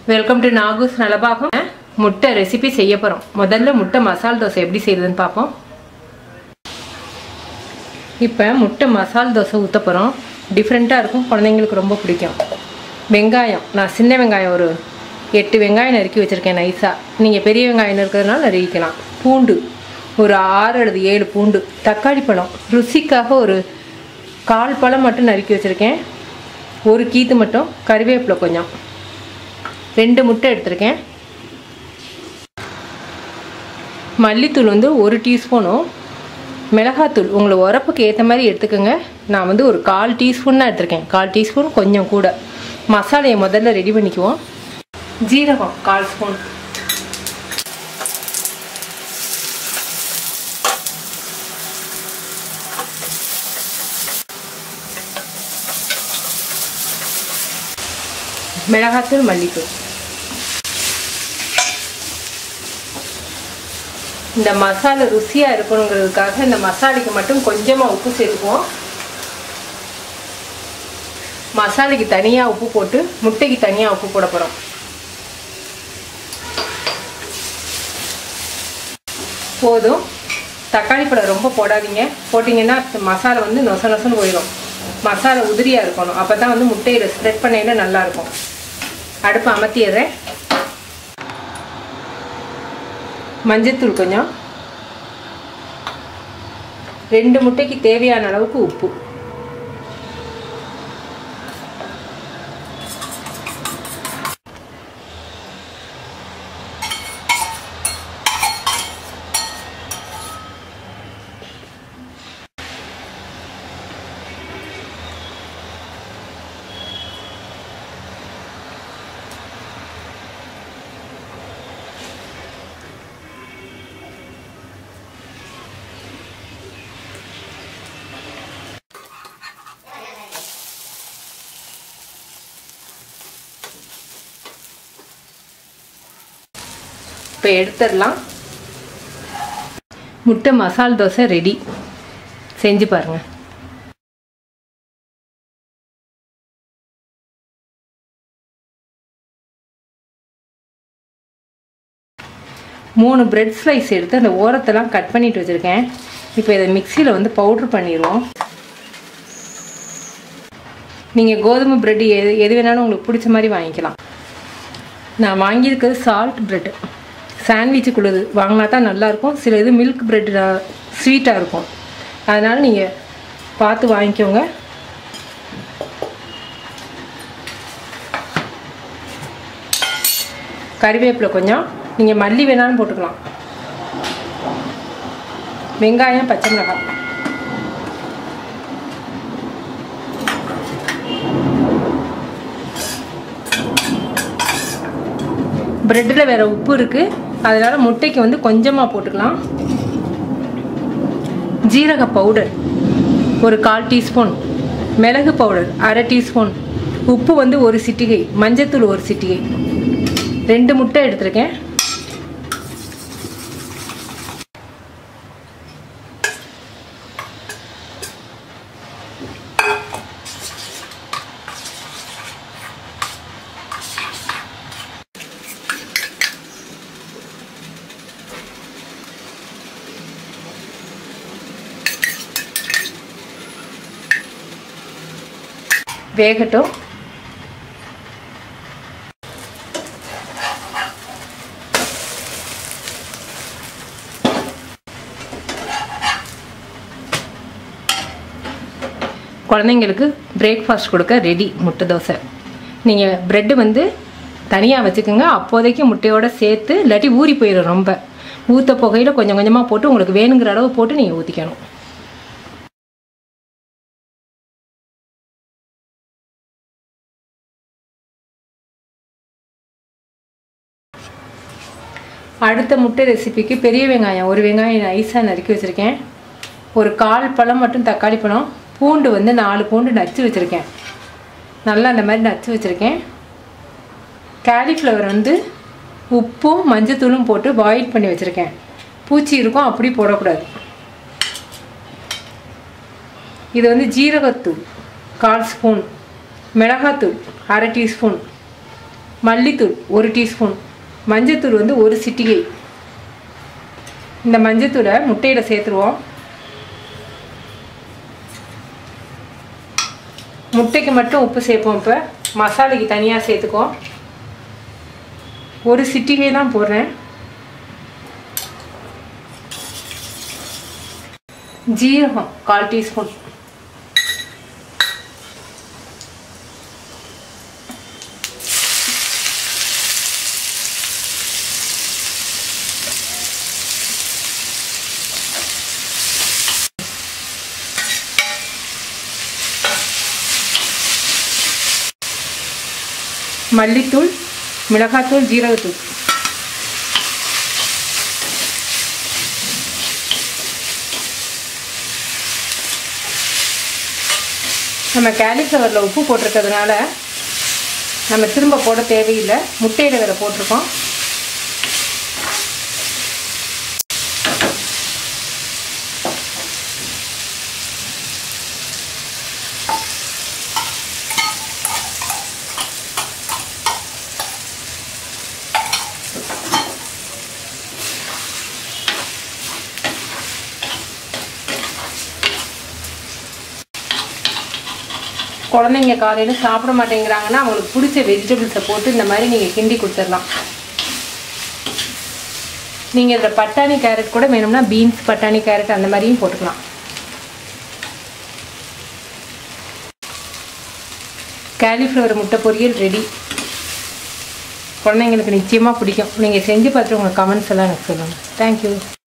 welcome to நாகூஸ் நலபாகம் முட்டை recipe செய்ய போகிறோம் முதல்ல முட்டை மசால் தோசை எப்படி செய்யறதுன்னு பார்ப்போம் இப்போ முட்டை மசால் தோசை ஊற்ற போகிறோம் டிஃப்ரெண்ட்டாக இருக்கும் குழந்தைங்களுக்கு ரொம்ப பிடிக்கும் வெங்காயம் நான் சின்ன வெங்காயம் ஒரு எட்டு வெங்காயம் நறுக்கி வச்சுருக்கேன் நைஸாக நீங்கள் பெரிய வெங்காயம் இருக்கிறதுனால நறுக்கிக்கலாம் பூண்டு ஒரு ஆறு அல்லது ஏழு பூண்டு தக்காளி பழம் ருசிக்காக ஒரு கால் பழம் மட்டும் நறுக்கி வச்சுருக்கேன் ஒரு கீத்து மட்டும் கறிவேப்பிலை கொஞ்சம் ரெண்டு முட்டை எடுத்திருக்கேன் மல்லித்தூள் வந்து ஒரு டீஸ்பூனும் மிளகாத்தூள் உங்களை உரப்புக்கு ஏற்ற மாதிரி எடுத்துக்கோங்க நான் வந்து ஒரு கால் டீஸ்பூன் தான் எடுத்திருக்கேன் கால் டீஸ்பூன் கொஞ்சம் கூட மசாலையை முதல்ல ரெடி பண்ணிக்குவோம் ஜீரகம் கால் ஸ்பூன் மிளகாத்தூள் மல்லித்தூள் இந்த மசாலா ருசியாக இருக்கணுங்கிறதுக்காக இந்த மசாலைக்கு மட்டும் கொஞ்சமாக உப்பு சேர்க்குவோம் மசாலைக்கு தனியாக உப்பு போட்டு முட்டைக்கு தனியாக உப்பு போட போகிறோம் போதும் தக்காளி பழம் ரொம்ப போடாதீங்க போட்டிங்கன்னா மசாலா வந்து நொச நொசன்னு போயிடும் மசாலா உதிரியாக இருக்கணும் அப்போ தான் வந்து முட்டையில் ஸ்ப்ரெட் பண்ணையில் நல்லாயிருக்கும் அடுப்பு அமர்த்திடுறேன் மஞ்சத்தூள் கொஞ்சம் ரெண்டு முட்டைக்கு தேவையான அளவுக்கு உப்பு இப்போ எடுத்துடலாம் முட்டை மசால் தோசை ரெடி செஞ்சு பாருங்கள் மூணு பிரெட் ஸ்லைஸ் எடுத்து அந்த ஓரத்தெல்லாம் கட் பண்ணிட்டு வச்சுருக்கேன் இப்போ இதை மிக்சியில் வந்து பவுட்ரு பண்ணிடுவோம் நீங்கள் கோதுமை பிரெட் எது எது வேணாலும் உங்களுக்கு பிடிச்ச மாதிரி வாங்கிக்கலாம் நான் வாங்கியிருக்கிறது சால்ட் பிரெட் சாண்ட்விச்சுக்குள்ளது வாங்கினா தான் நல்லாயிருக்கும் சில இது மில்க் பிரெட் ஸ்வீட்டாக இருக்கும் அதனால் நீங்கள் பார்த்து வாங்கிக்கோங்க கறிவேப்பிலை கொஞ்சம் நீங்கள் மல்லி வேணாலும் போட்டுக்கலாம் வெங்காயம் பச்சை மிளகாய் ப்ரெட்டில் வேறு உப்பு இருக்குது அதனால் முட்டைக்கு வந்து கொஞ்சமாக போட்டுக்கலாம் ஜீரக பவுடர் ஒரு கால் டீஸ்பூன் மிளகு பவுடர் அரை டீஸ்பூன் உப்பு வந்து ஒரு சிட்டிகை மஞ்சத்தூள் ஒரு சிட்டிகை ரெண்டு முட்டை எடுத்திருக்கேன் வேகட்டும் குழந்தைங்களுக்கு பிரேக்ஃபாஸ்ட் கொடுக்க ரெடி முட்டை தோசை நீங்கள் ப்ரெட்டு வந்து தனியாக வச்சுக்கோங்க அப்போதைக்கு முட்டையோட சேர்த்து இல்லாட்டி ஊறி போயிடும் ரொம்ப ஊற்ற புகையில் கொஞ்சம் கொஞ்சமாக போட்டு உங்களுக்கு வேணுங்கிற அளவு போட்டு நீங்கள் ஊற்றிக்கணும் அடுத்த முட்டை ரெசிபிக்கு பெரிய வெங்காயம் ஒரு வெங்காயம் நைஸாக நறுக்கி வச்சுருக்கேன் ஒரு கால் பழம் மட்டும் தக்காளி பழம் பூண்டு வந்து நாலு பூண்டு நச்சு வச்சுருக்கேன் நல்லா அந்த மாதிரி நச்சு வச்சுருக்கேன் காலிஃப்ளவர் வந்து உப்பும் மஞ்சத்தூளும் போட்டு பாயில் பண்ணி வச்சுருக்கேன் பூச்சி இருக்கும் அப்படி போடக்கூடாது இது வந்து ஜீரகத்தூள் கால் ஸ்பூன் மிளகாத்தூள் அரை டீஸ்பூன் மல்லித்தூள் ஒரு டீஸ்பூன் மஞ்சத்தூள் வந்து ஒரு சிட்டிகை இந்த மஞ்சத்தூளை முட்டையில் சேர்த்துருவோம் முட்டைக்கு மட்டும் உப்பு சேர்ப்போம் இப்போ மசாலைக்கு தனியாக சேர்த்துக்குவோம் ஒரு சிட்டிகை தான் போடுறேன் ஜீரகம் கால் டீஸ்பூன் மல்லித்தூள் மிளகாத்தூள் ஜீரகத்தூள் நம்ம கேலிஃப்ளவரில் உப்பு போட்டிருக்கிறதுனால நம்ம திரும்ப போட தேவையில்லை முட்டையில் வேறு போட்டிருக்கோம் குழந்தைங்க காலையில் சாப்பிட மாட்டேங்கிறாங்கன்னா அவங்களுக்கு பிடிச்ச வெஜிடபிள்ஸை போட்டு இந்த மாதிரி நீங்கள் கிண்டி கொடுத்துடலாம் நீங்கள் இதில் பட்டாணி கேரட் கூட வேணும்னா பீன்ஸ் பட்டாணி கேரட் அந்த மாதிரியும் போட்டுக்கலாம் கேலிஃப்ளவர் முட்டை பொரியல் ரெடி குழந்தைங்களுக்கு நிச்சயமாக பிடிக்கும் நீங்கள் செஞ்சு பார்த்துட்டு உங்கள் கமெண்ட்ஸ் எல்லாம் எனக்கு சொல்லுங்கள் தேங்க்யூ